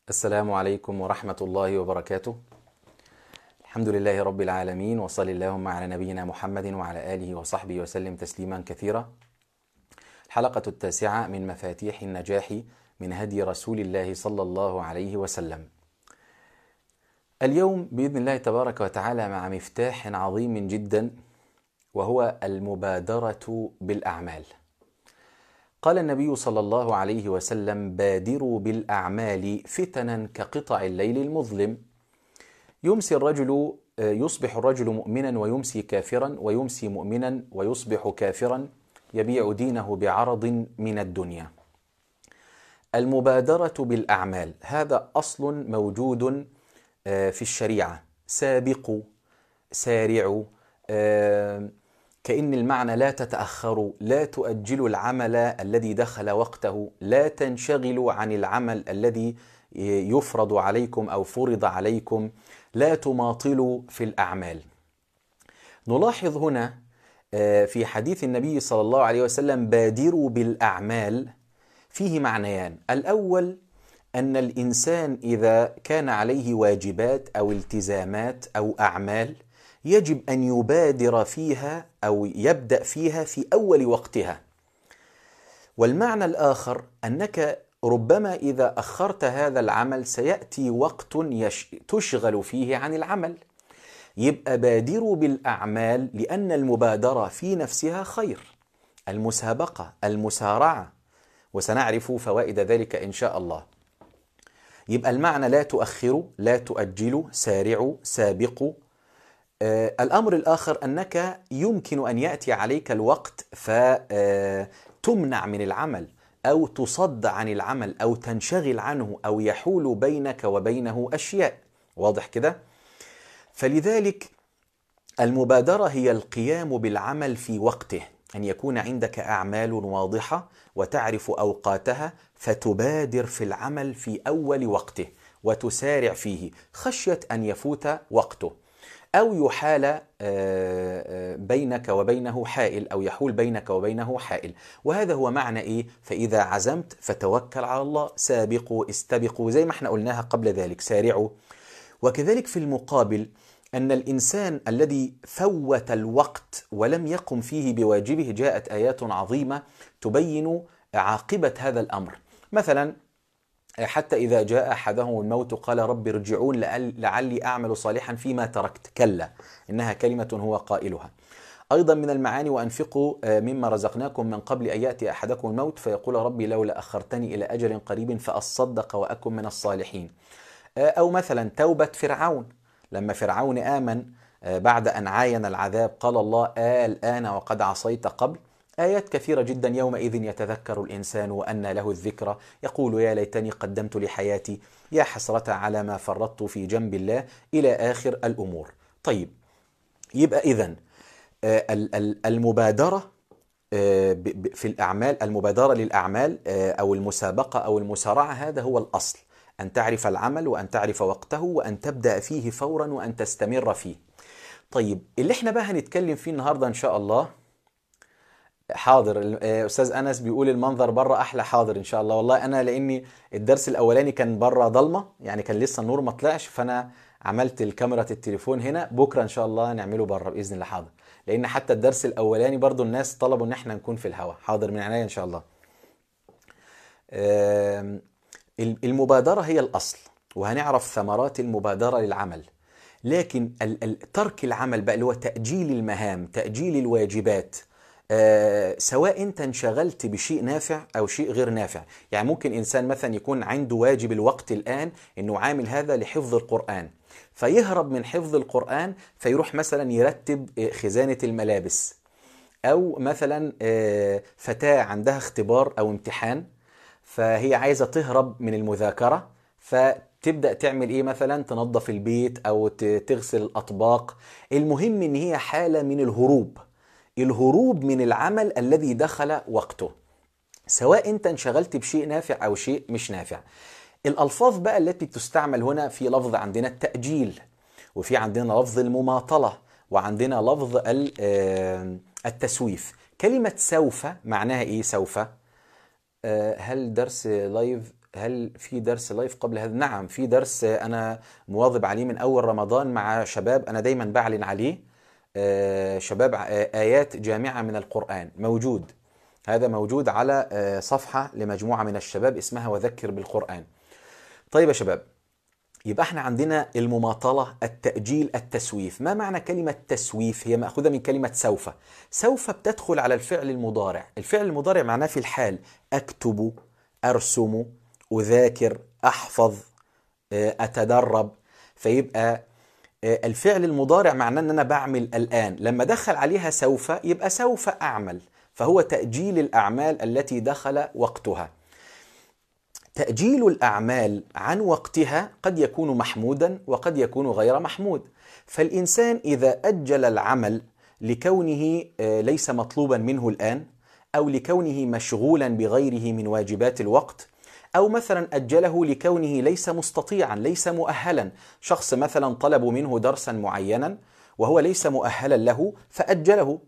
السلام عليكم ورحمة الله وبركاته. الحمد لله رب العالمين وصلى اللهم على نبينا محمد وعلى آله وصحبه وسلم تسليما كثيرا. الحلقة التاسعة من مفاتيح النجاح من هدي رسول الله صلى الله عليه وسلم. اليوم بإذن الله تبارك وتعالى مع مفتاح عظيم جدا وهو المبادرة بالأعمال. قال النبي صلى الله عليه وسلم بادروا بالاعمال فتنا كقطع الليل المظلم يمسي الرجل يصبح الرجل مؤمنا ويمسي كافرا ويمسي مؤمنا ويصبح كافرا يبيع دينه بعرض من الدنيا المبادره بالاعمال هذا اصل موجود في الشريعه سابقوا سارعوا كأن المعنى لا تتأخروا لا تؤجلوا العمل الذي دخل وقته لا تنشغلوا عن العمل الذي يفرض عليكم أو فرض عليكم لا تماطلوا في الأعمال نلاحظ هنا في حديث النبي صلى الله عليه وسلم بادروا بالأعمال فيه معنيان الأول أن الإنسان إذا كان عليه واجبات أو التزامات أو أعمال يجب ان يبادر فيها او يبدا فيها في اول وقتها والمعنى الاخر انك ربما اذا اخرت هذا العمل سياتي وقت يش... تشغل فيه عن العمل يبقى بادروا بالاعمال لان المبادره في نفسها خير المسابقه المسارعه وسنعرف فوائد ذلك ان شاء الله يبقى المعنى لا تؤخروا لا تؤجلوا سارعوا سابقوا الأمر الآخر أنك يمكن أن يأتي عليك الوقت فتمنع من العمل أو تصد عن العمل أو تنشغل عنه أو يحول بينك وبينه أشياء واضح كده؟ فلذلك المبادرة هي القيام بالعمل في وقته أن يكون عندك أعمال واضحة وتعرف أوقاتها فتبادر في العمل في أول وقته وتسارع فيه خشية أن يفوت وقته أو يحال بينك وبينه حائل أو يحول بينك وبينه حائل وهذا هو معنى إيه فإذا عزمت فتوكل على الله سابقوا استبقوا زي ما احنا قلناها قبل ذلك سارعوا وكذلك في المقابل أن الإنسان الذي فوت الوقت ولم يقم فيه بواجبه جاءت آيات عظيمة تبين عاقبة هذا الأمر مثلا حتى إذا جاء أحدهم الموت قال رب ارجعون لعلي أعمل صالحا فيما تركت كلا إنها كلمة هو قائلها أيضا من المعاني وأنفقوا مما رزقناكم من قبل أن يأتي أحدكم الموت فيقول ربي لولا أخرتني إلى أجل قريب فأصدق وأكن من الصالحين أو مثلا توبة فرعون لما فرعون آمن بعد أن عاين العذاب قال الله آه الآن وقد عصيت قبل آيات كثيرة جدا يومئذ يتذكر الإنسان وأن له الذكرى يقول يا ليتني قدمت لحياتي يا حسرة على ما فرطت في جنب الله إلى آخر الأمور طيب يبقى إذا المبادرة في الأعمال المبادرة للأعمال أو المسابقة أو المسارعة هذا هو الأصل أن تعرف العمل وأن تعرف وقته وأن تبدأ فيه فورا وأن تستمر فيه طيب اللي احنا بقى هنتكلم فيه النهاردة إن شاء الله حاضر استاذ انس بيقول المنظر بره احلى حاضر ان شاء الله والله انا لاني الدرس الاولاني كان بره ضلمه يعني كان لسه النور ما طلعش فانا عملت الكاميرا التليفون هنا بكره ان شاء الله نعمله بره باذن الله حاضر لان حتى الدرس الاولاني برضو الناس طلبوا ان احنا نكون في الهواء حاضر من عينيا ان شاء الله المبادره هي الاصل وهنعرف ثمرات المبادره للعمل لكن ترك العمل بقى اللي هو تاجيل المهام تاجيل الواجبات آه سواء انت انشغلت بشيء نافع او شيء غير نافع يعني ممكن انسان مثلا يكون عنده واجب الوقت الان انه عامل هذا لحفظ القران فيهرب من حفظ القران فيروح مثلا يرتب خزانه الملابس او مثلا آه فتاه عندها اختبار او امتحان فهي عايزه تهرب من المذاكره فتبدا تعمل ايه مثلا تنظف البيت او تغسل الاطباق المهم ان هي حاله من الهروب الهروب من العمل الذي دخل وقته سواء انت انشغلت بشيء نافع او شيء مش نافع الالفاظ بقى التي تستعمل هنا في لفظ عندنا التاجيل وفي عندنا لفظ المماطله وعندنا لفظ التسويف كلمه سوف معناها ايه سوف هل درس لايف هل في درس لايف قبل هذا نعم في درس انا مواظب عليه من اول رمضان مع شباب انا دايما بعلن عليه آه، شباب آه، ايات جامعه من القران موجود هذا موجود على آه، صفحه لمجموعه من الشباب اسمها وذكر بالقران طيب يا شباب يبقى احنا عندنا المماطله التاجيل التسويف ما معنى كلمه تسويف هي ماخوذه من كلمه سوف سوف بتدخل على الفعل المضارع الفعل المضارع معناه في الحال اكتب ارسم اذاكر احفظ اتدرب فيبقى الفعل المضارع معناه ان انا بعمل الان لما دخل عليها سوف يبقى سوف اعمل فهو تاجيل الاعمال التي دخل وقتها تاجيل الاعمال عن وقتها قد يكون محمودا وقد يكون غير محمود فالانسان اذا اجل العمل لكونه ليس مطلوبا منه الان او لكونه مشغولا بغيره من واجبات الوقت أو مثلا أجله لكونه ليس مستطيعا ليس مؤهلا شخص مثلا طلبوا منه درسا معينا وهو ليس مؤهلا له فأجله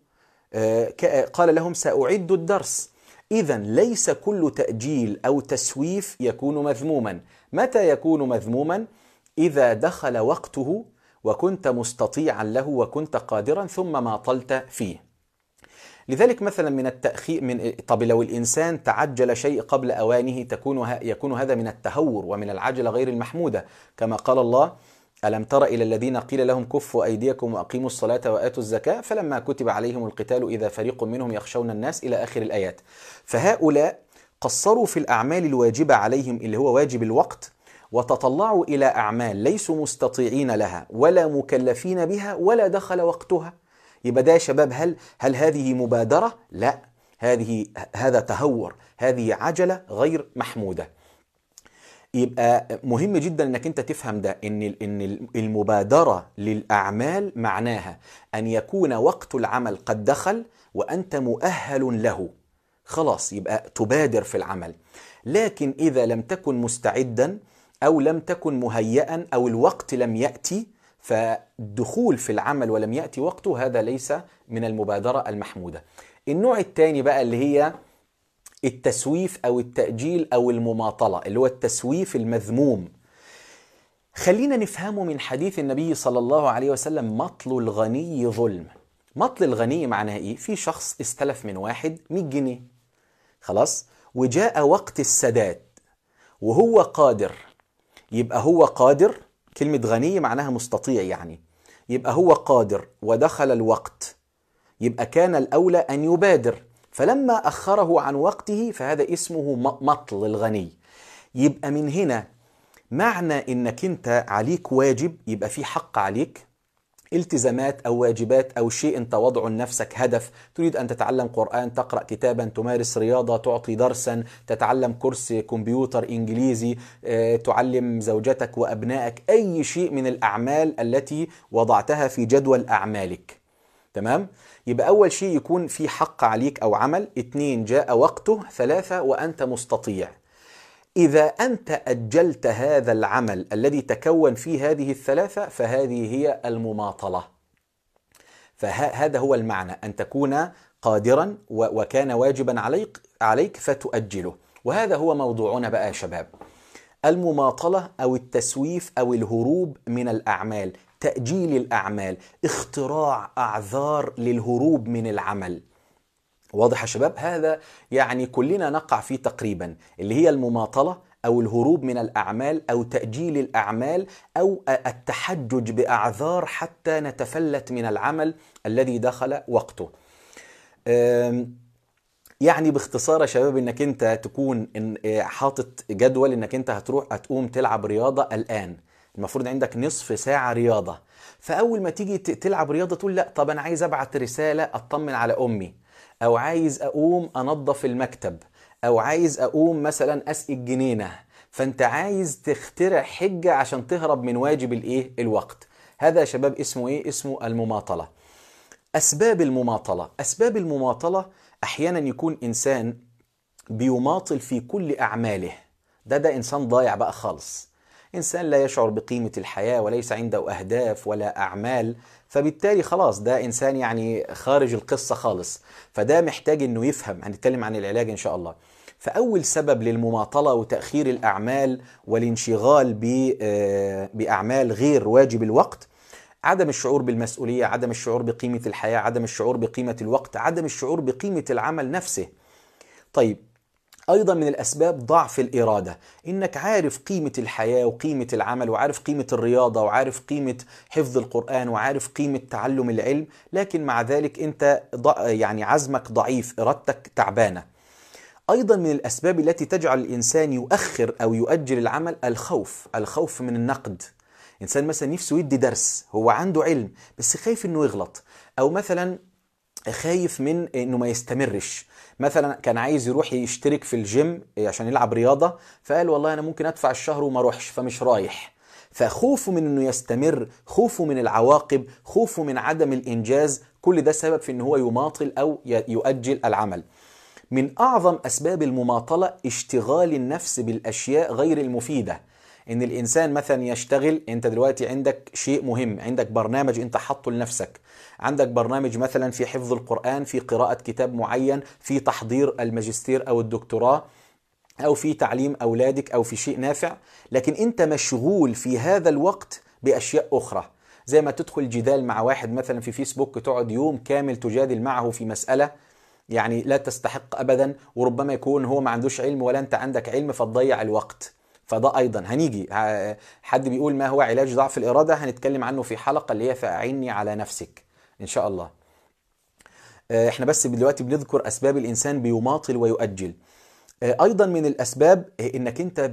قال لهم سأعد الدرس إذا ليس كل تأجيل أو تسويف يكون مذموما متى يكون مذموما إذا دخل وقته وكنت مستطيعا له وكنت قادرا ثم ماطلت فيه لذلك مثلا من التأخير من طب لو الإنسان تعجل شيء قبل أوانه تكون يكون هذا من التهور ومن العجلة غير المحمودة كما قال الله ألم تر إلى الذين قيل لهم كفوا أيديكم وأقيموا الصلاة وآتوا الزكاة فلما كتب عليهم القتال إذا فريق منهم يخشون الناس إلى آخر الآيات فهؤلاء قصروا في الأعمال الواجبة عليهم اللي هو واجب الوقت وتطلعوا إلى أعمال ليسوا مستطيعين لها ولا مكلفين بها ولا دخل وقتها يبقى ده يا شباب هل هل هذه مبادرة؟ لا هذه هذا تهور هذه عجلة غير محمودة يبقى مهم جدا انك انت تفهم ده ان ان المبادره للاعمال معناها ان يكون وقت العمل قد دخل وانت مؤهل له خلاص يبقى تبادر في العمل لكن اذا لم تكن مستعدا او لم تكن مهيئا او الوقت لم ياتي فالدخول في العمل ولم ياتي وقته هذا ليس من المبادره المحموده النوع الثاني بقى اللي هي التسويف او التاجيل او المماطله اللي هو التسويف المذموم خلينا نفهمه من حديث النبي صلى الله عليه وسلم مطل الغني ظلم مطل الغني معناها ايه في شخص استلف من واحد 100 جنيه خلاص وجاء وقت السداد وهو قادر يبقى هو قادر كلمة غني معناها مستطيع يعني يبقى هو قادر ودخل الوقت يبقى كان الأولى أن يبادر فلما أخره عن وقته فهذا اسمه مطل الغني يبقى من هنا معنى انك انت عليك واجب يبقى في حق عليك التزامات او واجبات او شيء انت وضعه لنفسك هدف تريد ان تتعلم قران تقرا كتابا تمارس رياضه تعطي درسا تتعلم كورس كمبيوتر انجليزي تعلم زوجتك وابنائك اي شيء من الاعمال التي وضعتها في جدول اعمالك تمام يبقى أول شيء يكون في حق عليك أو عمل اثنين جاء وقته ثلاثة وأنت مستطيع إذا أنت أجلت هذا العمل الذي تكون فيه هذه الثلاثة فهذه هي المماطلة فهذا هو المعنى أن تكون قادرا وكان واجبا عليك عليك فتؤجله وهذا هو موضوعنا بقى يا شباب المماطلة أو التسويف أو الهروب من الأعمال تأجيل الأعمال اختراع أعذار للهروب من العمل واضح يا شباب هذا يعني كلنا نقع فيه تقريبا اللي هي المماطلة أو الهروب من الأعمال أو تأجيل الأعمال أو التحجج بأعذار حتى نتفلت من العمل الذي دخل وقته يعني باختصار يا شباب انك انت تكون حاطط جدول انك انت هتروح هتقوم تلعب رياضه الان المفروض عندك نصف ساعة رياضة فأول ما تيجي تلعب رياضة تقول لا طب أنا عايز أبعت رسالة أطمن على أمي أو عايز أقوم أنظف المكتب أو عايز أقوم مثلا أسقي الجنينة فأنت عايز تخترع حجة عشان تهرب من واجب الإيه الوقت هذا يا شباب اسمه إيه اسمه المماطلة أسباب المماطلة أسباب المماطلة أحيانا يكون إنسان بيماطل في كل أعماله ده ده إنسان ضايع بقى خالص إنسان لا يشعر بقيمة الحياة وليس عنده أهداف ولا أعمال فبالتالي خلاص ده إنسان يعني خارج القصة خالص فده محتاج إنه يفهم هنتكلم عن العلاج إن شاء الله فأول سبب للمماطلة وتأخير الأعمال والانشغال بأعمال غير واجب الوقت عدم الشعور بالمسؤولية عدم الشعور بقيمة الحياة عدم الشعور بقيمة الوقت عدم الشعور بقيمة العمل نفسه طيب أيضا من الأسباب ضعف الإرادة إنك عارف قيمة الحياة وقيمة العمل وعارف قيمة الرياضة وعارف قيمة حفظ القرآن وعارف قيمة تعلم العلم لكن مع ذلك أنت يعني عزمك ضعيف إرادتك تعبانة أيضا من الأسباب التي تجعل الإنسان يؤخر أو يؤجل العمل الخوف الخوف من النقد إنسان مثلا نفسه يدي درس هو عنده علم بس خايف إنه يغلط أو مثلا خايف من إنه ما يستمرش مثلا كان عايز يروح يشترك في الجيم عشان يلعب رياضة فقال والله أنا ممكن أدفع الشهر وما أروحش فمش رايح فخوفه من انه يستمر خوفه من العواقب خوفه من عدم الانجاز كل ده سبب في ان هو يماطل او يؤجل العمل من اعظم اسباب المماطله اشتغال النفس بالاشياء غير المفيده ان الانسان مثلا يشتغل انت دلوقتي عندك شيء مهم عندك برنامج انت حاطه لنفسك عندك برنامج مثلا في حفظ القرآن في قراءة كتاب معين في تحضير الماجستير او الدكتوراه او في تعليم اولادك او في شيء نافع لكن انت مشغول في هذا الوقت باشياء اخرى زي ما تدخل جدال مع واحد مثلا في فيسبوك تقعد يوم كامل تجادل معه في مسألة يعني لا تستحق ابدا وربما يكون هو ما عندوش علم ولا انت عندك علم فتضيع الوقت فده ايضا هنيجي حد بيقول ما هو علاج ضعف الاراده هنتكلم عنه في حلقه اللي هي فاعني على نفسك ان شاء الله احنا بس دلوقتي بنذكر اسباب الانسان بيماطل ويؤجل ايضا من الاسباب انك انت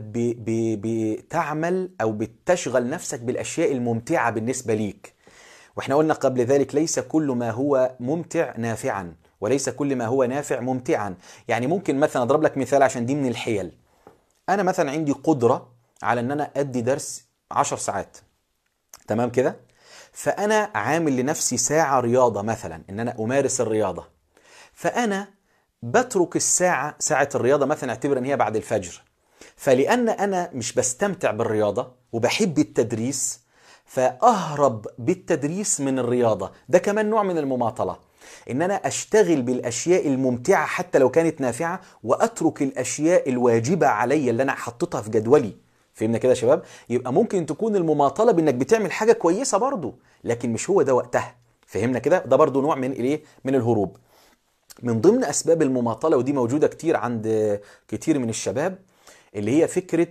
بتعمل او بتشغل نفسك بالاشياء الممتعه بالنسبه ليك واحنا قلنا قبل ذلك ليس كل ما هو ممتع نافعا وليس كل ما هو نافع ممتعا يعني ممكن مثلا اضرب لك مثال عشان دي من الحيل انا مثلا عندي قدره على ان انا ادي درس 10 ساعات تمام كده فانا عامل لنفسي ساعه رياضه مثلا ان انا امارس الرياضه فانا بترك الساعه ساعه الرياضه مثلا اعتبر ان هي بعد الفجر فلان انا مش بستمتع بالرياضه وبحب التدريس فاهرب بالتدريس من الرياضه ده كمان نوع من المماطله ان انا اشتغل بالاشياء الممتعه حتى لو كانت نافعه واترك الاشياء الواجبه عليا اللي انا حطيتها في جدولي فهمنا كده يا شباب يبقى ممكن تكون المماطله بانك بتعمل حاجه كويسه برضو لكن مش هو ده وقتها فهمنا كده ده برضو نوع من الايه من الهروب من ضمن اسباب المماطله ودي موجوده كتير عند كتير من الشباب اللي هي فكره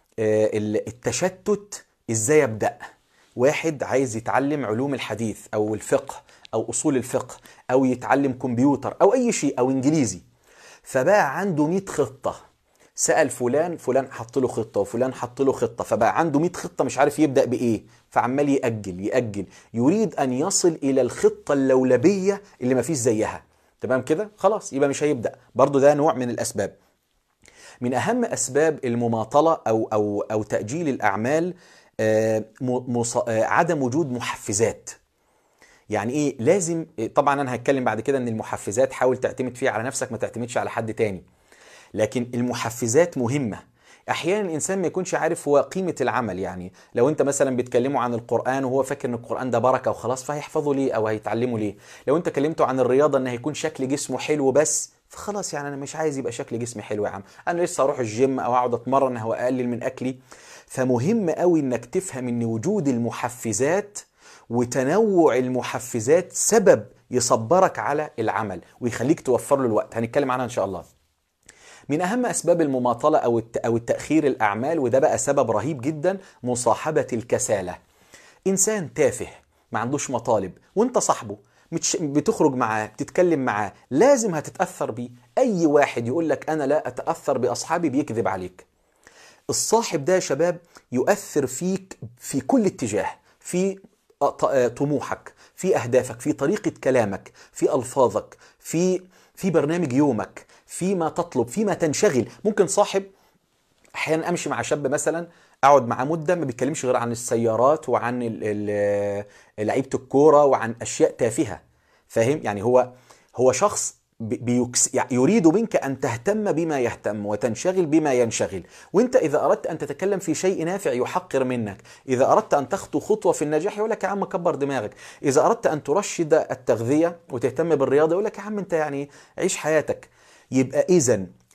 التشتت ازاي ابدا واحد عايز يتعلم علوم الحديث او الفقه او اصول الفقه او يتعلم كمبيوتر او اي شيء او انجليزي فبقى عنده 100 خطه سال فلان فلان حط له خطه وفلان حط له خطه فبقى عنده 100 خطه مش عارف يبدا بايه فعمال ياجل ياجل يريد ان يصل الى الخطه اللولبيه اللي ما فيش زيها تمام كده خلاص يبقى مش هيبدا برضو ده نوع من الاسباب من اهم اسباب المماطله او او او تاجيل الاعمال عدم وجود محفزات يعني ايه لازم طبعا انا هتكلم بعد كده ان المحفزات حاول تعتمد فيها على نفسك ما تعتمدش على حد تاني لكن المحفزات مهمه احيانا الانسان ما يكونش عارف هو قيمه العمل يعني لو انت مثلا بتكلمه عن القران وهو فاكر ان القران ده بركه وخلاص فهيحفظه ليه او هيتعلمه ليه لو انت كلمته عن الرياضه ان هيكون شكل جسمه حلو بس فخلاص يعني انا مش عايز يبقى شكل جسمي حلو يا عم انا لسه اروح الجيم او اقعد اتمرن او اقلل من اكلي فمهم قوي انك تفهم ان وجود المحفزات وتنوع المحفزات سبب يصبرك على العمل ويخليك توفر له الوقت هنتكلم عنها ان شاء الله من اهم اسباب المماطله او او التاخير الاعمال وده بقى سبب رهيب جدا مصاحبه الكساله انسان تافه ما عندوش مطالب وانت صاحبه بتخرج معاه بتتكلم معاه لازم هتتاثر بيه اي واحد يقول لك انا لا اتاثر باصحابي بيكذب عليك الصاحب ده يا شباب يؤثر فيك في كل اتجاه في طموحك في اهدافك في طريقه كلامك في الفاظك في في برنامج يومك فيما تطلب فيما تنشغل ممكن صاحب احيانا امشي مع شاب مثلا اقعد معاه مده ما بيتكلمش غير عن السيارات وعن لعيبه الكوره وعن اشياء تافهه فاهم يعني هو هو شخص بيكس يعني يريد منك ان تهتم بما يهتم وتنشغل بما ينشغل وانت اذا اردت ان تتكلم في شيء نافع يحقر منك اذا اردت ان تخطو خطوه في النجاح يقول لك يا عم كبر دماغك اذا اردت ان ترشد التغذيه وتهتم بالرياضه يقول لك يا عم انت يعني عيش حياتك يبقى اذا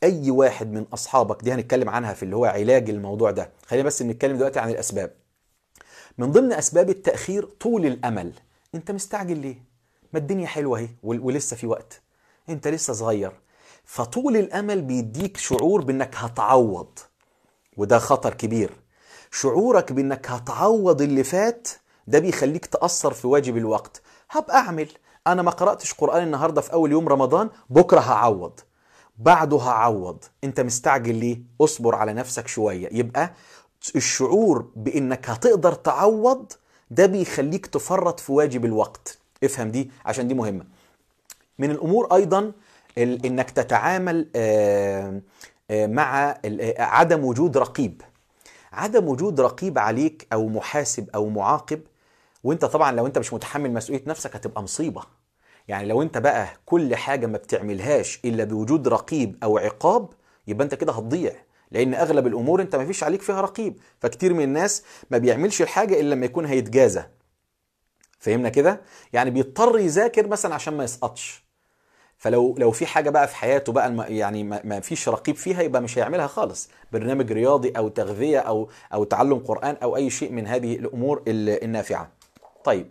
اي واحد من اصحابك دي هنتكلم عنها في اللي هو علاج الموضوع ده خلينا بس نتكلم دلوقتي عن الاسباب من ضمن اسباب التاخير طول الامل انت مستعجل ليه ما الدنيا حلوه اهي ول- ولسه في وقت انت لسه صغير فطول الامل بيديك شعور بانك هتعوض وده خطر كبير شعورك بانك هتعوض اللي فات ده بيخليك تأثر في واجب الوقت هبقى اعمل انا ما قرأتش قرآن النهارده في اول يوم رمضان بكره هعوض بعده هعوض انت مستعجل ليه اصبر على نفسك شوية يبقى الشعور بانك هتقدر تعوض ده بيخليك تفرط في واجب الوقت افهم دي عشان دي مهمة من الامور ايضا ال- انك تتعامل آه، آه، مع ال- آه، عدم وجود رقيب عدم وجود رقيب عليك او محاسب او معاقب وانت طبعا لو انت مش متحمل مسؤوليه نفسك هتبقى مصيبه يعني لو انت بقى كل حاجه ما بتعملهاش الا بوجود رقيب او عقاب يبقى انت كده هتضيع لان اغلب الامور انت ما فيش عليك فيها رقيب فكتير من الناس ما بيعملش الحاجه الا لما يكون هيتجازى فهمنا كده يعني بيضطر يذاكر مثلا عشان ما يسقطش فلو لو في حاجه بقى في حياته بقى الم- يعني ما ما فيش رقيب فيها يبقى مش هيعملها خالص برنامج رياضي او تغذيه او او تعلم قران او اي شيء من هذه الامور ال- النافعه طيب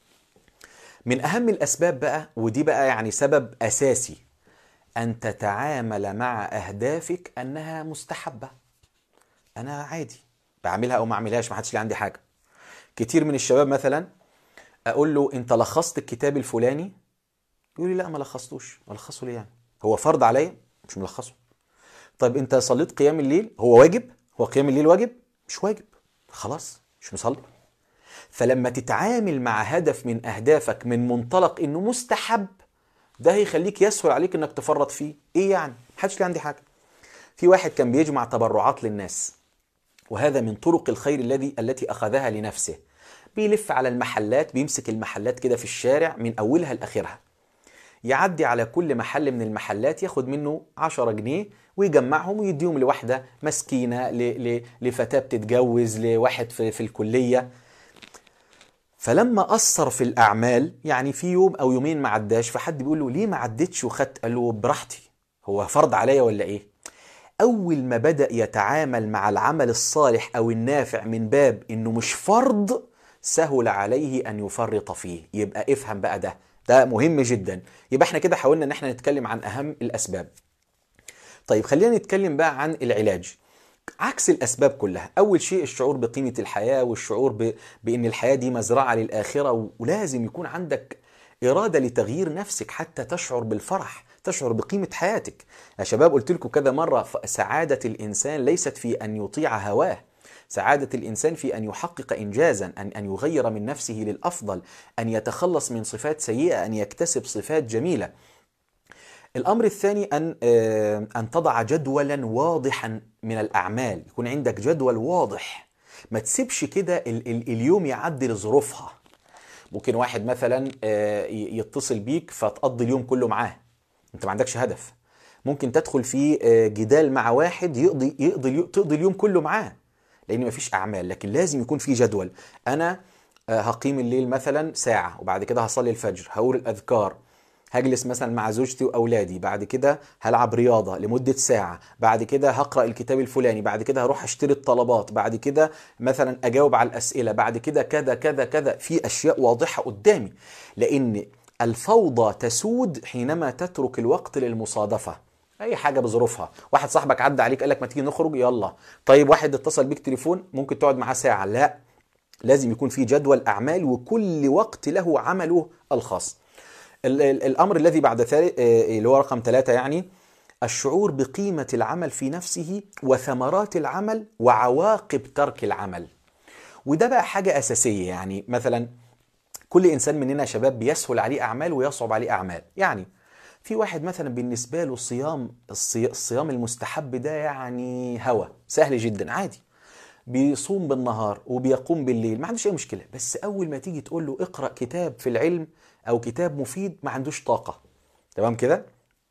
من اهم الاسباب بقى ودي بقى يعني سبب اساسي ان تتعامل مع اهدافك انها مستحبه انا عادي بعملها او ما اعملهاش ما حدش لي عندي حاجه كتير من الشباب مثلا اقول له انت لخصت الكتاب الفلاني يقول لي لا ما لخصتوش الخصه ليه يعني هو فرض عليا مش ملخصه طيب انت صليت قيام الليل هو واجب هو قيام الليل واجب مش واجب خلاص مش مصلي فلما تتعامل مع هدف من اهدافك من منطلق انه مستحب ده هيخليك يسهل عليك انك تفرط فيه ايه يعني محدش ليه عندي حاجه في واحد كان بيجمع تبرعات للناس وهذا من طرق الخير الذي التي اخذها لنفسه بيلف على المحلات بيمسك المحلات كده في الشارع من اولها لاخرها يعدي على كل محل من المحلات ياخد منه 10 جنيه ويجمعهم ويديهم لواحده مسكينه ل... ل... لفتاه بتتجوز لواحد في, في الكليه فلما أثر في الأعمال يعني في يوم أو يومين ما عداش فحد بيقول له ليه ما عدتش وخدت قال له براحتي هو فرض عليا ولا إيه أول ما بدأ يتعامل مع العمل الصالح أو النافع من باب إنه مش فرض سهل عليه أن يفرط فيه يبقى افهم بقى ده ده مهم جدا يبقى احنا كده حاولنا ان احنا نتكلم عن اهم الاسباب طيب خلينا نتكلم بقى عن العلاج عكس الاسباب كلها اول شيء الشعور بقيمه الحياه والشعور ب... بان الحياه دي مزرعه للاخره ولازم يكون عندك اراده لتغيير نفسك حتى تشعر بالفرح تشعر بقيمه حياتك يا شباب قلت لكم كذا مره سعاده الانسان ليست في ان يطيع هواه سعادة الإنسان في أن يحقق إنجازا أن أن يغير من نفسه للأفضل أن يتخلص من صفات سيئة أن يكتسب صفات جميلة الأمر الثاني أن أن تضع جدولا واضحا من الأعمال يكون عندك جدول واضح ما تسيبش كده ال- ال- اليوم يعدي لظروفها ممكن واحد مثلا يتصل بيك فتقضي اليوم كله معاه انت ما عندكش هدف ممكن تدخل في جدال مع واحد يقضي يقضي تقضي اليوم كله معاه لان مفيش اعمال لكن لازم يكون في جدول انا هقيم الليل مثلا ساعه وبعد كده هصلي الفجر هقول الاذكار هجلس مثلا مع زوجتي واولادي بعد كده هلعب رياضه لمده ساعه بعد كده هقرا الكتاب الفلاني بعد كده هروح اشتري الطلبات بعد كده مثلا اجاوب على الاسئله بعد كده كذا كذا كذا في اشياء واضحه قدامي لان الفوضى تسود حينما تترك الوقت للمصادفه اي حاجه بظروفها واحد صاحبك عدى عليك قال لك ما تيجي نخرج يلا طيب واحد اتصل بيك تليفون ممكن تقعد معاه ساعه لا لازم يكون في جدول اعمال وكل وقت له عمله الخاص الامر الذي بعد ذلك اللي هو رقم ثلاثة يعني الشعور بقيمة العمل في نفسه وثمرات العمل وعواقب ترك العمل وده بقى حاجة أساسية يعني مثلا كل إنسان مننا شباب بيسهل عليه أعمال ويصعب عليه أعمال يعني في واحد مثلا بالنسبة له صيام الصيام المستحب ده يعني هوى سهل جدا عادي بيصوم بالنهار وبيقوم بالليل ما عندوش اي مشكله بس اول ما تيجي تقول له اقرا كتاب في العلم او كتاب مفيد ما عندوش طاقه تمام كده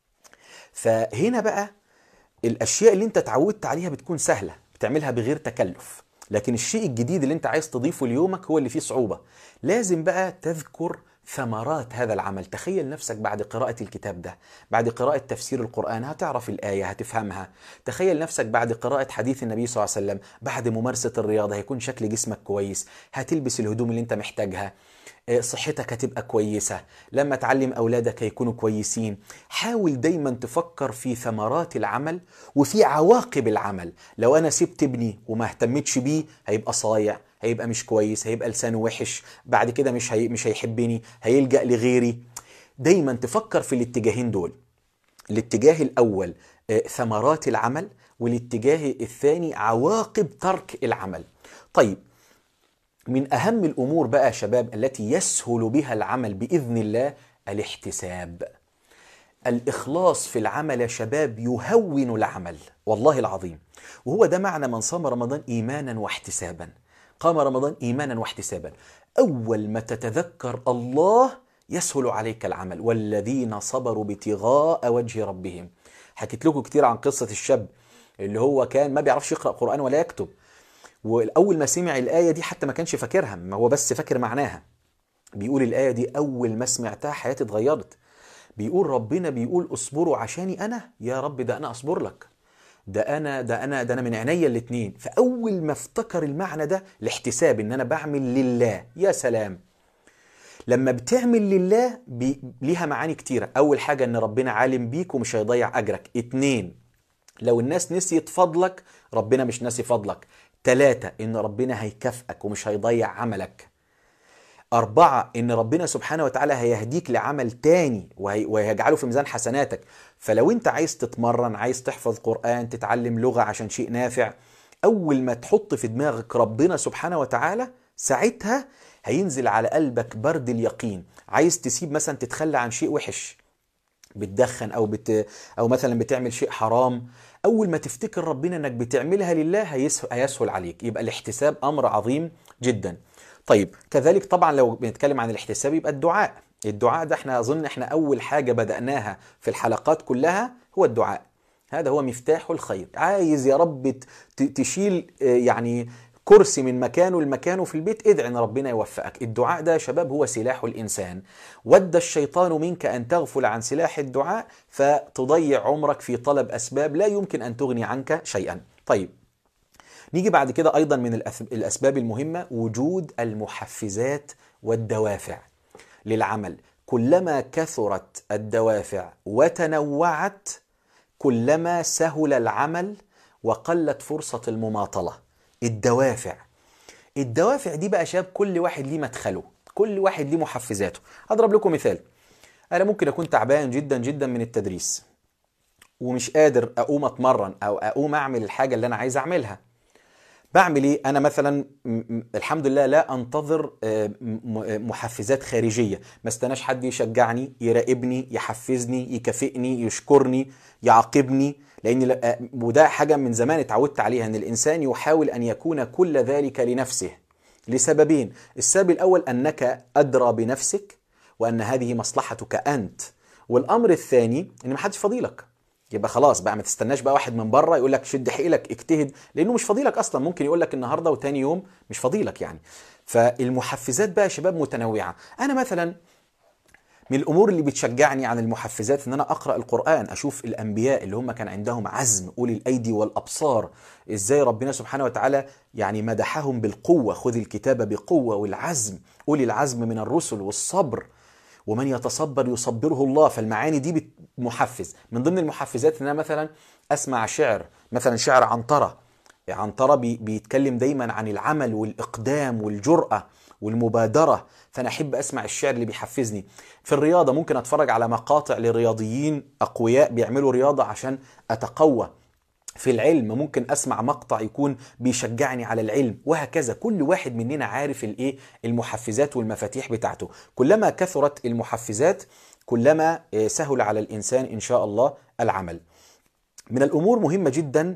فهنا بقى الاشياء اللي انت اتعودت عليها بتكون سهله بتعملها بغير تكلف لكن الشيء الجديد اللي انت عايز تضيفه ليومك هو اللي فيه صعوبه لازم بقى تذكر ثمرات هذا العمل تخيل نفسك بعد قراءة الكتاب ده بعد قراءة تفسير القرآن هتعرف الآية هتفهمها تخيل نفسك بعد قراءة حديث النبي صلى الله عليه وسلم بعد ممارسة الرياضة هيكون شكل جسمك كويس هتلبس الهدوم اللي انت محتاجها صحتك هتبقى كويسة لما تعلم أولادك هيكونوا كويسين حاول دايما تفكر في ثمرات العمل وفي عواقب العمل لو أنا سبت ابني وما اهتمتش بيه هيبقى صايع هيبقى مش كويس هيبقى لسانه وحش بعد كده مش هي... مش هيحبني هيلجأ لغيري دايما تفكر في الاتجاهين دول الاتجاه الأول ثمرات العمل والاتجاه الثاني عواقب ترك العمل طيب من أهم الأمور بقى يا شباب التي يسهل بها العمل بإذن الله الاحتساب الإخلاص في العمل يا شباب يهون العمل والله العظيم وهو ده معنى من صام رمضان إيمانا واحتسابا قام رمضان إيمانا واحتسابا أول ما تتذكر الله يسهل عليك العمل والذين صبروا ابتغاء وجه ربهم حكيت لكم كتير عن قصة الشاب اللي هو كان ما بيعرفش يقرأ قرآن ولا يكتب واول ما سمع الايه دي حتى ما كانش فاكرها ما هو بس فاكر معناها بيقول الايه دي اول ما سمعتها حياتي اتغيرت بيقول ربنا بيقول اصبروا عشاني انا يا رب ده انا اصبر لك ده انا ده انا ده انا من عينيا الاتنين فاول ما افتكر المعنى ده الاحتساب ان انا بعمل لله يا سلام لما بتعمل لله بي... ليها معاني كتيرة أول حاجة إن ربنا عالم بيك ومش هيضيع أجرك اتنين لو الناس نسيت فضلك ربنا مش ناسي فضلك ثلاثة إن ربنا هيكافئك ومش هيضيع عملك أربعة إن ربنا سبحانه وتعالى هيهديك لعمل تاني وهي... وهيجعله في ميزان حسناتك فلو أنت عايز تتمرن عايز تحفظ قرآن تتعلم لغة عشان شيء نافع أول ما تحط في دماغك ربنا سبحانه وتعالى ساعتها هينزل على قلبك برد اليقين عايز تسيب مثلا تتخلى عن شيء وحش بتدخن او بت او مثلا بتعمل شيء حرام اول ما تفتكر ربنا انك بتعملها لله هيسهل, هيسهل عليك يبقى الاحتساب امر عظيم جدا طيب كذلك طبعا لو بنتكلم عن الاحتساب يبقى الدعاء الدعاء ده احنا اظن احنا اول حاجه بداناها في الحلقات كلها هو الدعاء هذا هو مفتاح الخير عايز يا رب تشيل يعني كرسي من مكانه لمكانه في البيت ادعي ان ربنا يوفقك الدعاء ده يا شباب هو سلاح الانسان ود الشيطان منك ان تغفل عن سلاح الدعاء فتضيع عمرك في طلب اسباب لا يمكن ان تغني عنك شيئا طيب نيجي بعد كده ايضا من الاسباب المهمه وجود المحفزات والدوافع للعمل كلما كثرت الدوافع وتنوعت كلما سهل العمل وقلت فرصه المماطله الدوافع الدوافع دي بقى شباب كل واحد ليه مدخله كل واحد ليه محفزاته هضرب لكم مثال انا ممكن اكون تعبان جدا جدا من التدريس ومش قادر اقوم اتمرن او اقوم اعمل الحاجه اللي انا عايز اعملها بعمل ايه انا مثلا الحمد لله لا انتظر محفزات خارجيه ما استناش حد يشجعني يراقبني يحفزني يكافئني يشكرني يعاقبني لان وده حاجه من زمان اتعودت عليها ان الانسان يحاول ان يكون كل ذلك لنفسه لسببين السبب الاول انك ادرى بنفسك وان هذه مصلحتك انت والامر الثاني ان محدش فضيلك يبقى خلاص بقى ما تستناش بقى واحد من بره يقول لك شد حيلك اجتهد لانه مش فضيلك اصلا ممكن يقول لك النهارده وتاني يوم مش فضيلك يعني فالمحفزات بقى يا شباب متنوعه انا مثلا من الامور اللي بتشجعني عن المحفزات ان انا اقرا القران اشوف الانبياء اللي هم كان عندهم عزم اولي الايدي والابصار ازاي ربنا سبحانه وتعالى يعني مدحهم بالقوه خذ الكتاب بقوه والعزم اولي العزم من الرسل والصبر ومن يتصبر يصبره الله فالمعاني دي محفز من ضمن المحفزات ان انا مثلا اسمع شعر مثلا شعر عنتره عنتره بيتكلم دايما عن العمل والاقدام والجراه والمبادره فانا احب اسمع الشعر اللي بيحفزني في الرياضه ممكن اتفرج على مقاطع لرياضيين اقوياء بيعملوا رياضه عشان اتقوى في العلم ممكن اسمع مقطع يكون بيشجعني على العلم وهكذا كل واحد مننا عارف الايه المحفزات والمفاتيح بتاعته كلما كثرت المحفزات كلما سهل على الانسان ان شاء الله العمل من الامور مهمه جدا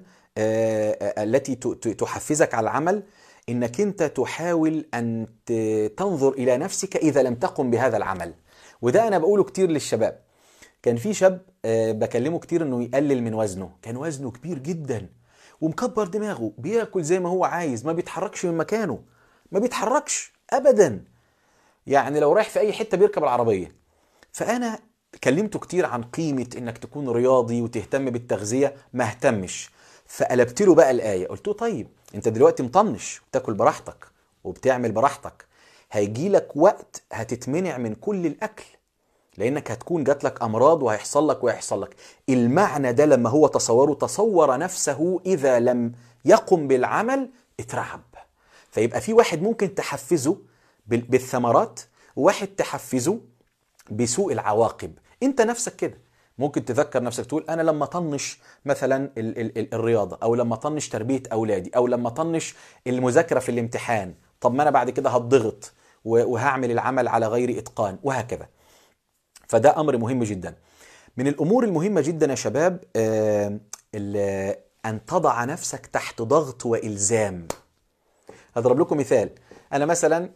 التي تحفزك على العمل انك انت تحاول ان تنظر الى نفسك اذا لم تقم بهذا العمل وده انا بقوله كتير للشباب كان في شاب بكلمه كتير انه يقلل من وزنه كان وزنه كبير جدا ومكبر دماغه بياكل زي ما هو عايز ما بيتحركش من مكانه ما بيتحركش ابدا يعني لو رايح في اي حته بيركب العربيه فانا كلمته كتير عن قيمه انك تكون رياضي وتهتم بالتغذيه ما اهتمش فقلبت له بقى الايه قلت له طيب انت دلوقتي مطنش وتاكل براحتك وبتعمل براحتك هيجي لك وقت هتتمنع من كل الاكل لانك هتكون جات لك امراض وهيحصل لك وهيحصل لك المعنى ده لما هو تصوره تصور نفسه اذا لم يقم بالعمل اترعب فيبقى في واحد ممكن تحفزه بال- بالثمرات وواحد تحفزه بسوء العواقب انت نفسك كده ممكن تذكر نفسك تقول انا لما طنش مثلا ال ال ال الرياضه او لما طنش تربيه اولادي او لما طنش المذاكره في الامتحان طب ما انا بعد كده هتضغط و- وهعمل العمل على غير اتقان وهكذا فده امر مهم جدا من الامور المهمه جدا يا شباب آه، ال- ان تضع نفسك تحت ضغط والزام هضرب لكم مثال انا مثلا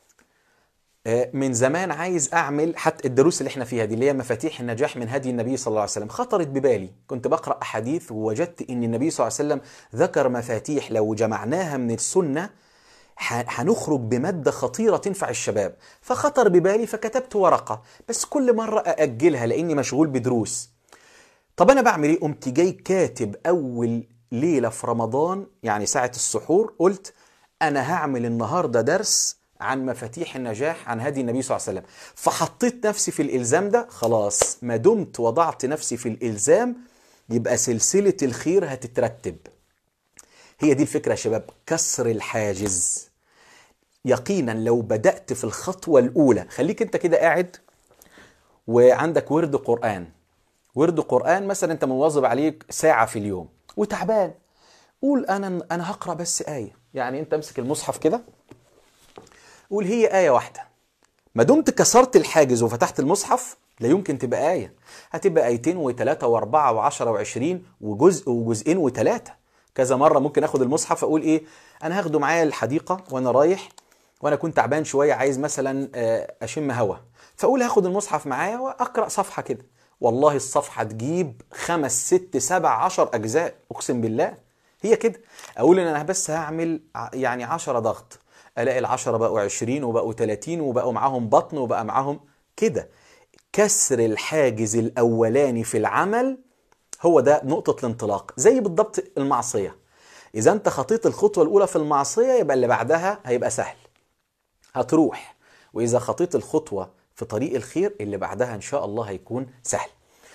آه، من زمان عايز اعمل حتى الدروس اللي احنا فيها دي اللي هي مفاتيح النجاح من هدي النبي صلى الله عليه وسلم خطرت ببالي كنت بقرا احاديث ووجدت ان النبي صلى الله عليه وسلم ذكر مفاتيح لو جمعناها من السنه ح- هنخرج بماده خطيره تنفع الشباب فخطر ببالي فكتبت ورقه بس كل مره ااجلها لاني مشغول بدروس طب انا بعمل ايه قمت جاي كاتب اول ليله في رمضان يعني ساعه السحور قلت انا هعمل النهارده درس عن مفاتيح النجاح عن هدي النبي صلى الله عليه وسلم فحطيت نفسي في الالزام ده خلاص ما دمت وضعت نفسي في الالزام يبقى سلسله الخير هتترتب هي دي الفكره يا شباب كسر الحاجز يقينا لو بدات في الخطوه الاولى خليك انت كده قاعد وعندك ورد قران ورد قرآن مثلا انت مواظب عليك ساعة في اليوم وتعبان قول انا انا هقرا بس آية يعني انت امسك المصحف كده قول هي آية واحدة ما دمت كسرت الحاجز وفتحت المصحف لا يمكن تبقى آية هتبقى آيتين وثلاثة وأربعة وعشرة وعشرين وجزء وجزئين وثلاثة كذا مرة ممكن اخد المصحف اقول ايه انا هاخده معايا الحديقة وانا رايح وانا كنت تعبان شوية عايز مثلا آه، اشم هوا فاقول هاخد المصحف معايا واقرأ صفحة كده والله الصفحة تجيب خمس ست سبع عشر اجزاء اقسم بالله هي كده اقول ان انا بس هعمل ع- يعني عشرة ضغط الاقي العشرة بقوا عشرين وبقوا تلاتين وبقوا معاهم بطن وبقى معاهم كده كسر الحاجز الاولاني في العمل هو ده نقطة الانطلاق زي بالضبط المعصية إذا أنت خطيت الخطوة الأولى في المعصية يبقى اللي بعدها هيبقى سهل هتروح وإذا خطيت الخطوة في طريق الخير اللي بعدها إن شاء الله هيكون سهل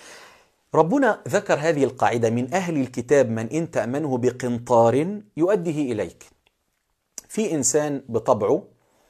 ربنا ذكر هذه القاعدة من أهل الكتاب من إن تأمنه بقنطار يؤديه إليك في إنسان بطبعه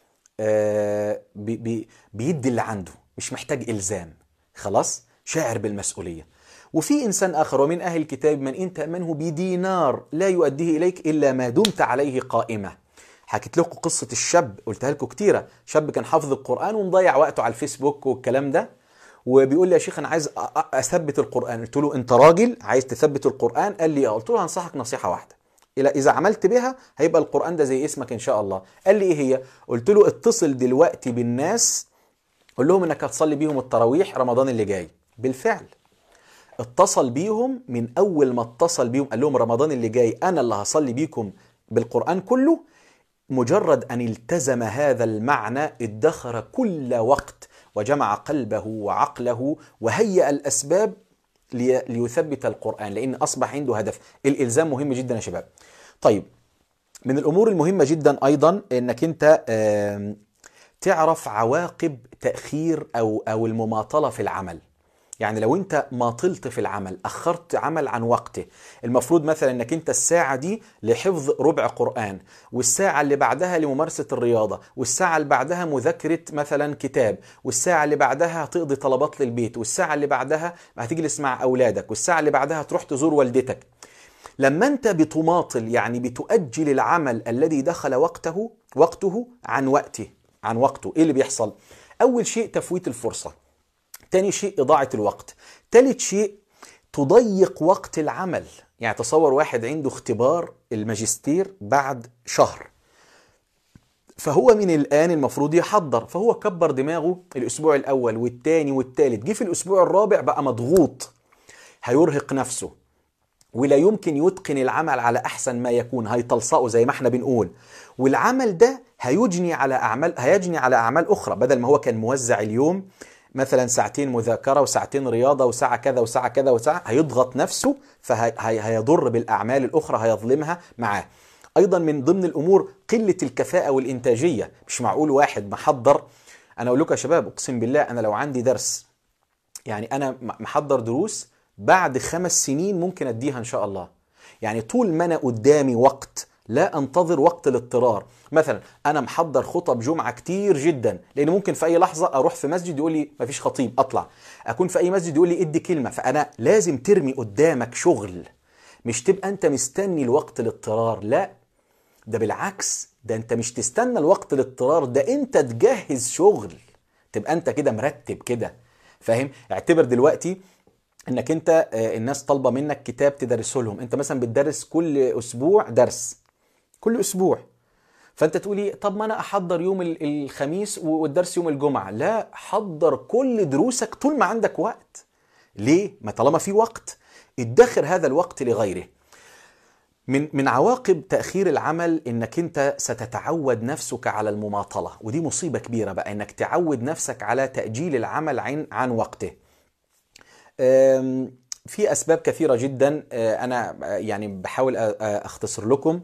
آه، بي- بي- بيدي اللي عنده مش محتاج إلزام خلاص شاعر بالمسؤولية وفي إنسان آخر ومن أهل الكتاب من إن تأمنه بدينار لا يؤديه إليك إلا ما دمت عليه قائمة حكيت لكم قصة الشاب قلتها لكم كتيرة شاب كان حافظ القرآن ومضيع وقته على الفيسبوك والكلام ده وبيقول لي يا شيخ انا عايز أ- أ- اثبت القران قلت له انت راجل عايز تثبت القران قال لي اه قلت له هنصحك نصيحه واحده إلى إذا عملت بها هيبقى القرآن ده زي اسمك إن شاء الله قال لي إيه هي قلت له اتصل دلوقتي بالناس قول لهم إنك هتصلي بيهم التراويح رمضان اللي جاي بالفعل اتصل بيهم من أول ما اتصل بيهم قال لهم رمضان اللي جاي أنا اللي هصلي بيكم بالقرآن كله مجرد أن التزم هذا المعنى ادخر كل وقت وجمع قلبه وعقله وهيأ الأسباب لي- ليثبت القرآن لأن أصبح عنده هدف الإلزام مهم جدا يا شباب طيب من الأمور المهمة جدا أيضا أنك أنت آم، تعرف عواقب تأخير أو أو المماطلة في العمل يعني لو انت ماطلت في العمل اخرت عمل عن وقته المفروض مثلا انك انت الساعه دي لحفظ ربع قران والساعه اللي بعدها لممارسه الرياضه والساعه اللي بعدها مذاكره مثلا كتاب والساعه اللي بعدها هتقضي طلبات للبيت والساعه اللي بعدها هتجلس مع اولادك والساعه اللي بعدها هتروح تزور والدتك لما انت بتماطل يعني بتؤجل العمل الذي دخل وقته وقته عن وقته عن وقته ايه اللي بيحصل اول شيء تفويت الفرصه تاني شيء إضاعة الوقت تالت شيء تضيق وقت العمل يعني تصور واحد عنده اختبار الماجستير بعد شهر فهو من الآن المفروض يحضر فهو كبر دماغه الأسبوع الأول والتاني والتالت جه في الأسبوع الرابع بقى مضغوط هيرهق نفسه ولا يمكن يتقن العمل على أحسن ما يكون هيتلصقه زي ما احنا بنقول والعمل ده هيجني على اعمال هيجني على اعمال اخرى بدل ما هو كان موزع اليوم مثلا ساعتين مذاكره وساعتين رياضه وساعه كذا وساعه كذا وساعه هيضغط نفسه فهيضر بالاعمال الاخرى هيظلمها معاه ايضا من ضمن الامور قله الكفاءه والانتاجيه مش معقول واحد محضر انا اقول لكم يا شباب اقسم بالله انا لو عندي درس يعني انا محضر دروس بعد خمس سنين ممكن اديها ان شاء الله يعني طول ما انا قدامي وقت لا انتظر وقت الاضطرار مثلا انا محضر خطب جمعه كتير جدا لان ممكن في اي لحظه اروح في مسجد يقول لي مفيش خطيب اطلع اكون في اي مسجد يقول لي ادي كلمه فانا لازم ترمي قدامك شغل مش تبقى انت مستني الوقت الاضطرار لا ده بالعكس ده انت مش تستنى الوقت الاضطرار ده انت تجهز شغل تبقى انت كده مرتب كده فاهم اعتبر دلوقتي انك انت الناس طالبه منك كتاب تدرسه لهم انت مثلا بتدرس كل اسبوع درس كل اسبوع فانت تقولي طب ما انا احضر يوم الخميس والدرس يوم الجمعه لا حضر كل دروسك طول ما عندك وقت ليه ما طالما في وقت ادخر هذا الوقت لغيره من من عواقب تاخير العمل انك انت ستتعود نفسك على المماطله ودي مصيبه كبيره بقى انك تعود نفسك على تاجيل العمل عن عن وقته في اسباب كثيره جدا انا يعني بحاول اختصر لكم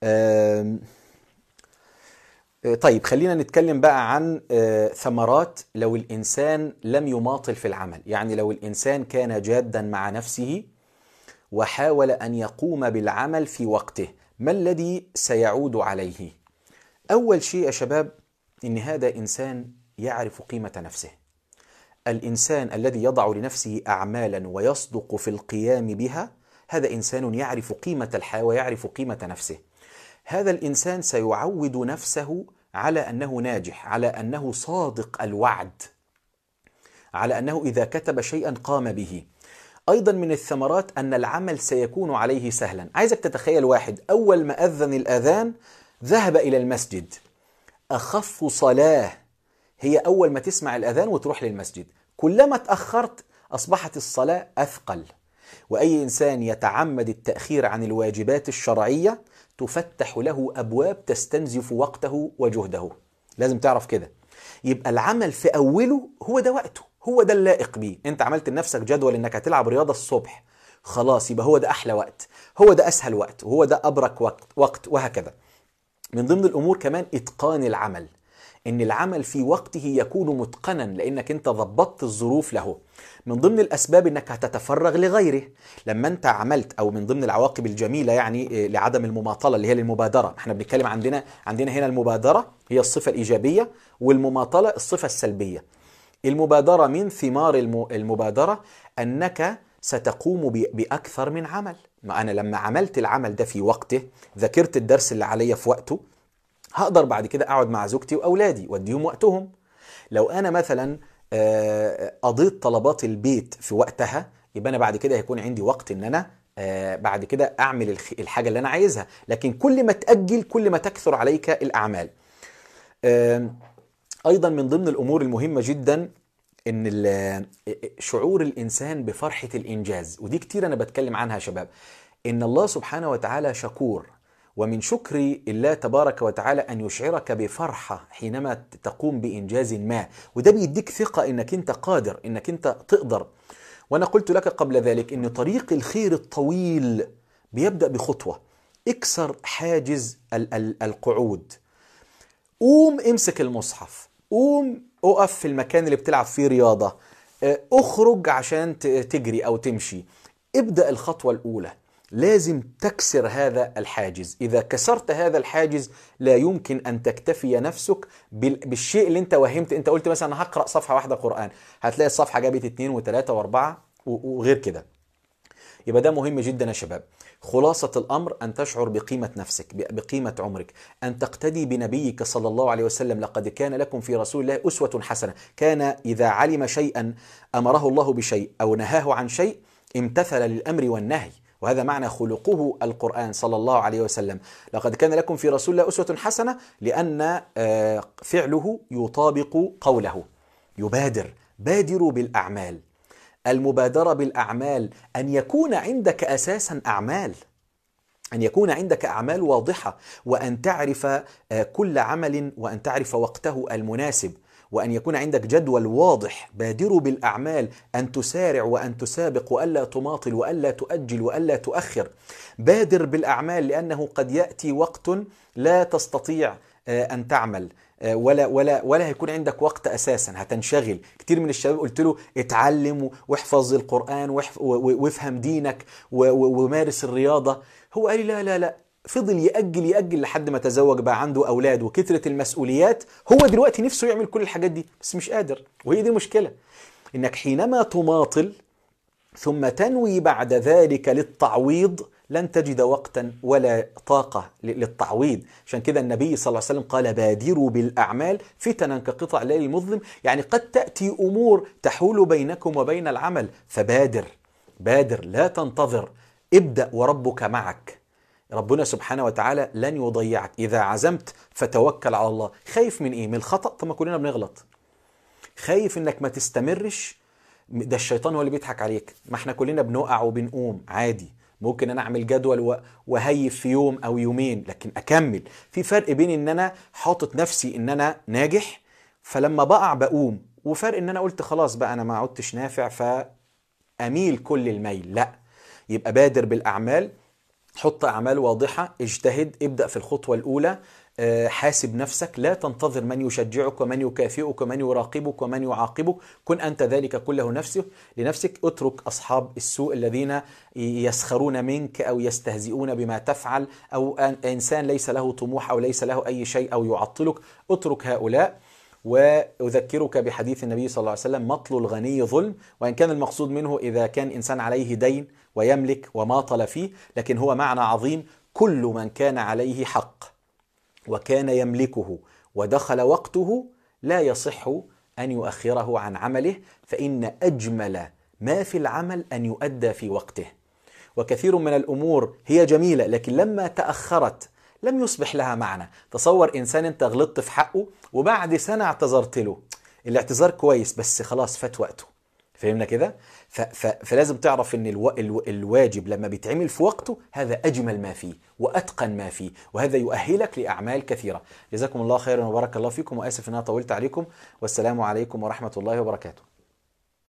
طيب خلينا نتكلم بقى عن ثمرات لو الانسان لم يماطل في العمل يعني لو الانسان كان جادا مع نفسه وحاول ان يقوم بالعمل في وقته ما الذي سيعود عليه اول شيء يا شباب ان هذا انسان يعرف قيمه نفسه الانسان الذي يضع لنفسه اعمالا ويصدق في القيام بها هذا انسان يعرف قيمه الحياه ويعرف قيمه نفسه هذا الانسان سيعود نفسه على انه ناجح على انه صادق الوعد على انه اذا كتب شيئا قام به ايضا من الثمرات ان العمل سيكون عليه سهلا عايزك تتخيل واحد اول ما اذن الاذان ذهب الى المسجد اخف صلاه هي اول ما تسمع الاذان وتروح للمسجد كلما تاخرت اصبحت الصلاه اثقل واي انسان يتعمد التاخير عن الواجبات الشرعيه تفتح له ابواب تستنزف وقته وجهده لازم تعرف كده يبقى العمل في اوله هو ده وقته هو ده اللائق بيه انت عملت لنفسك جدول انك هتلعب رياضه الصبح خلاص يبقى هو ده احلى وقت هو ده اسهل وقت وهو ده ابرك وقت, وقت وهكذا من ضمن الامور كمان اتقان العمل ان العمل في وقته يكون متقنا لانك انت ضبطت الظروف له من ضمن الاسباب انك هتتفرغ لغيره لما انت عملت او من ضمن العواقب الجميله يعني لعدم المماطله اللي هي المبادره احنا بنتكلم عندنا عندنا هنا المبادره هي الصفه الايجابيه والمماطله الصفه السلبيه المبادره من ثمار المبادره انك ستقوم باكثر من عمل ما انا لما عملت العمل ده في وقته ذاكرت الدرس اللي عليا في وقته هقدر بعد كده اقعد مع زوجتي واولادي واديهم وقتهم لو انا مثلا قضيت طلبات البيت في وقتها يبقى انا بعد كده هيكون عندي وقت ان انا بعد كده اعمل الحاجه اللي انا عايزها لكن كل ما تاجل كل ما تكثر عليك الاعمال ايضا من ضمن الامور المهمه جدا ان شعور الانسان بفرحه الانجاز ودي كتير انا بتكلم عنها يا شباب ان الله سبحانه وتعالى شكور ومن شكر الله تبارك وتعالى ان يشعرك بفرحه حينما تقوم بانجاز ما وده بيديك ثقه انك انت قادر انك انت تقدر وانا قلت لك قبل ذلك ان طريق الخير الطويل بيبدا بخطوه اكسر حاجز القعود قوم امسك المصحف قوم اقف في المكان اللي بتلعب فيه رياضه اخرج عشان تجري او تمشي ابدا الخطوه الاولى لازم تكسر هذا الحاجز إذا كسرت هذا الحاجز لا يمكن أن تكتفي نفسك بالشيء اللي أنت وهمت أنت قلت مثلا أنا هقرأ صفحة واحدة قرآن هتلاقي الصفحة جابت اتنين وتلاتة واربعة وغير كده يبقى ده مهم جدا يا شباب خلاصة الأمر أن تشعر بقيمة نفسك بقيمة عمرك أن تقتدي بنبيك صلى الله عليه وسلم لقد كان لكم في رسول الله أسوة حسنة كان إذا علم شيئا أمره الله بشيء أو نهاه عن شيء امتثل للأمر والنهي وهذا معنى خلقه القرآن صلى الله عليه وسلم لقد كان لكم في رسول الله أسوة حسنة لأن فعله يطابق قوله يبادر بادروا بالأعمال المبادرة بالأعمال أن يكون عندك أساسا أعمال أن يكون عندك أعمال واضحة وأن تعرف آه، كل عمل وأن تعرف وقته المناسب وأن يكون عندك جدول واضح بادروا بالأعمال أن تسارع وأن تسابق وألا تماطل وألا تؤجل وألا تؤخر بادر بالأعمال لأنه قد يأتي وقت لا تستطيع آه، أن تعمل آه، ولا ولا ولا هيكون عندك وقت اساسا هتنشغل كتير من الشباب قلت له اتعلم واحفظ القران وافهم دينك ومارس الرياضه هو قال لي لا لا لا فضل يأجل يأجل لحد ما تزوج بقى عنده أولاد وكثرة المسؤوليات هو دلوقتي نفسه يعمل كل الحاجات دي بس مش قادر وهي دي مشكلة إنك حينما تماطل ثم تنوي بعد ذلك للتعويض لن تجد وقتا ولا طاقة للتعويض عشان كده النبي صلى الله عليه وسلم قال بادروا بالأعمال فتنا كقطع الليل المظلم يعني قد تأتي أمور تحول بينكم وبين العمل فبادر بادر لا تنتظر ابدأ وربك معك ربنا سبحانه وتعالى لن يضيعك إذا عزمت فتوكل على الله خايف من إيه؟ من الخطأ طب ما كلنا بنغلط خايف إنك ما تستمرش ده الشيطان هو اللي بيضحك عليك ما احنا كلنا بنقع وبنقوم عادي ممكن انا اعمل جدول وهيف في يوم او يومين لكن اكمل في فرق بين ان انا حاطط نفسي ان انا ناجح فلما بقع بقوم وفرق ان انا قلت خلاص بقى انا ما عدتش نافع فاميل كل الميل لا يبقى بادر بالاعمال حط اعمال واضحه اجتهد ابدا في الخطوه الاولى آه، حاسب نفسك لا تنتظر من يشجعك ومن يكافئك ومن يراقبك ومن يعاقبك كن أنت ذلك كله نفسه لنفسك اترك أصحاب السوء الذين يسخرون منك أو يستهزئون بما تفعل أو إنسان ليس له طموح أو ليس له أي شيء أو يعطلك اترك هؤلاء وأذكرك بحديث النبي صلى الله عليه وسلم مطل الغني ظلم وإن كان المقصود منه إذا كان إنسان عليه دين ويملك وماطل فيه لكن هو معنى عظيم كل من كان عليه حق وكان يملكه ودخل وقته لا يصح ان يؤخره عن عمله فان اجمل ما في العمل ان يؤدى في وقته وكثير من الامور هي جميله لكن لما تاخرت لم يصبح لها معنى تصور انسان انت غلطت في حقه وبعد سنه اعتذرت له الاعتذار كويس بس خلاص فات وقته فهمنا كده فلازم تعرف ان الو... الو... الواجب لما بيتعمل في وقته هذا اجمل ما فيه واتقن ما فيه وهذا يؤهلك لاعمال كثيره جزاكم الله خيرا وبارك الله فيكم واسف ان انا طولت عليكم والسلام عليكم ورحمه الله وبركاته